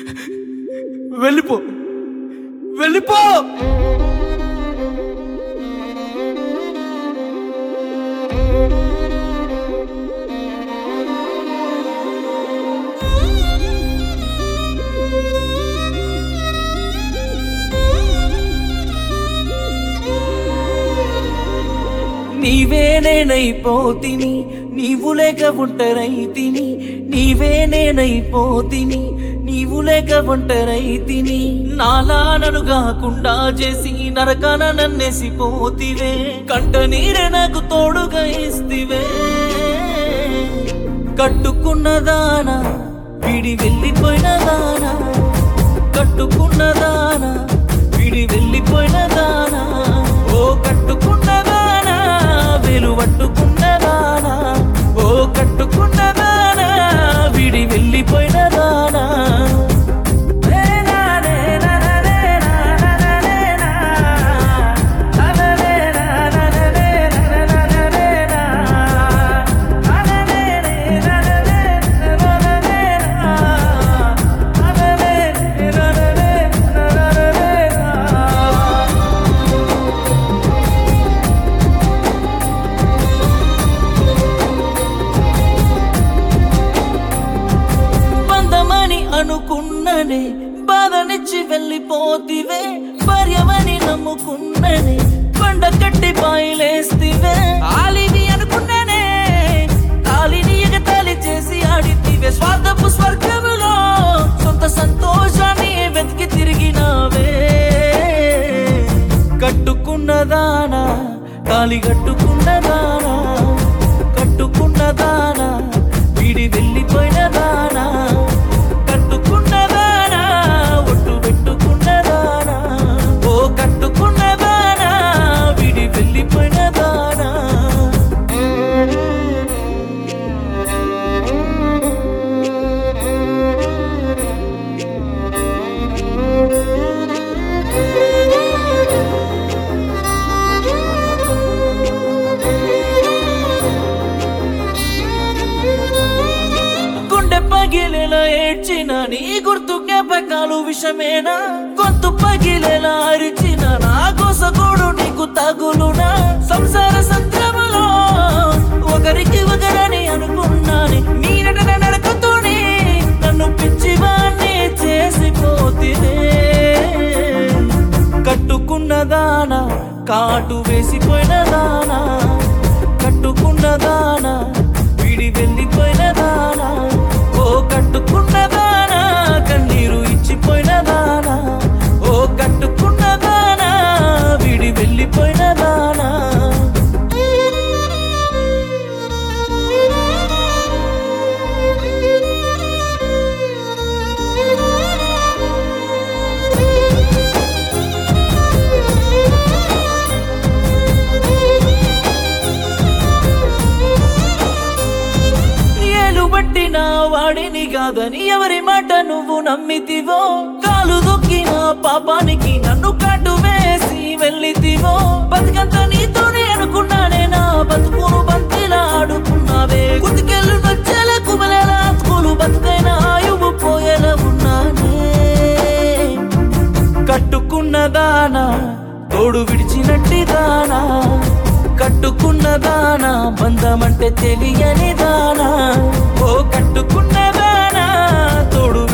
వెళ్ళిపో వెళ్ళిపో నీవే నేనైపోతిని నీవు లేక ఒంటరైతిని నీవే నేనైపోతిని నీవు లేక ఒంటరైతిని నాలా నన్ను కాకుండా చేసి నరకాన నన్నేసిపోతివే కంట నీరే నాకు తోడుగా ఇస్తివే కట్టుకున్నదానా విడి వెళ్ళిపోయిన దానా కట్టుకున్నదానా విడి వెళ్ళిపోయిన దానా ఓ కట్టుకున్నదానా వేలు పట్టుకున్నదానా ఓ కట్టుకున్నదానా విడి వెళ్ళిపోయిన దానా బంధమని అనుకున్ననే బాధనిచ్చి వెళ్ళిపోతివే భార్యవని నమ్ముకున్ననే పండ కట్టి పాయిలేస్తివే ఆలివి అనుకున్ననే కాలిని ఎగతాళి చేసి ఆడితివే స్వార్థపు స్వర్గములో సొంత సంతోషాన్ని వెతికి తిరిగినావే కట్టుకున్నదానా తాలి కట్టుకున్నదానా కట్టుకున్నదానా వీడి వెళ్ళిపోయినదానా కట్టుకున్నదానా ఒట్టు పెట్టుకున్నదానా ఓ కట్టుకున్నదానా వీడి వెళ్ళిపోయినదానా గుండె పగిలేలా ఏడ్చిన నీ గుర్తు జ్ఞాపకాలు విషమేనా గొంతు పగిలేలా అరిచిన నా కోసగోడు నీకు తగులునా సంసార సంద్రములో ఒకరికి ఒకరని అనుకున్నాని నీ నటన నడకతోనే నన్ను పిచ్చివాణ్ణి చేసిపోతినే కట్టుకున్నదానా కాటు వేసిపోయిన దానా కట్టుకున్నదానా విడి వెళ్ళిపోయిన దానా ఓ కట్టుకున్నదానా కన్నీరు ఇచ్చిపోయిన దానా ఓ కట్టుకున్నదానా విడి వెళ్ళిపోయిన దానా ఏలు పట్టిన వాడిని కాదని ఎవరి మాట నువ్వు నమ్మితివో కాలు దొక్కిన పాపానికి నన్ను కాటు వేసి వెళ్ళితివో బతుకంత నీతోనే అనుకున్నానే నా బతుకును బంతిలా ఆడుకున్నావే కుతికెళ్ళు నచ్చేల కుమలేల స్కూలు బతుకైన ఆయువు పోయేలా ఉన్నానే కట్టుకున్నదానా తోడు విడిచినట్టి దానా కట్టుకున్నదానా బంధమంటే తెలియని దానా ఓ కట్టుకున్నదానా తోడు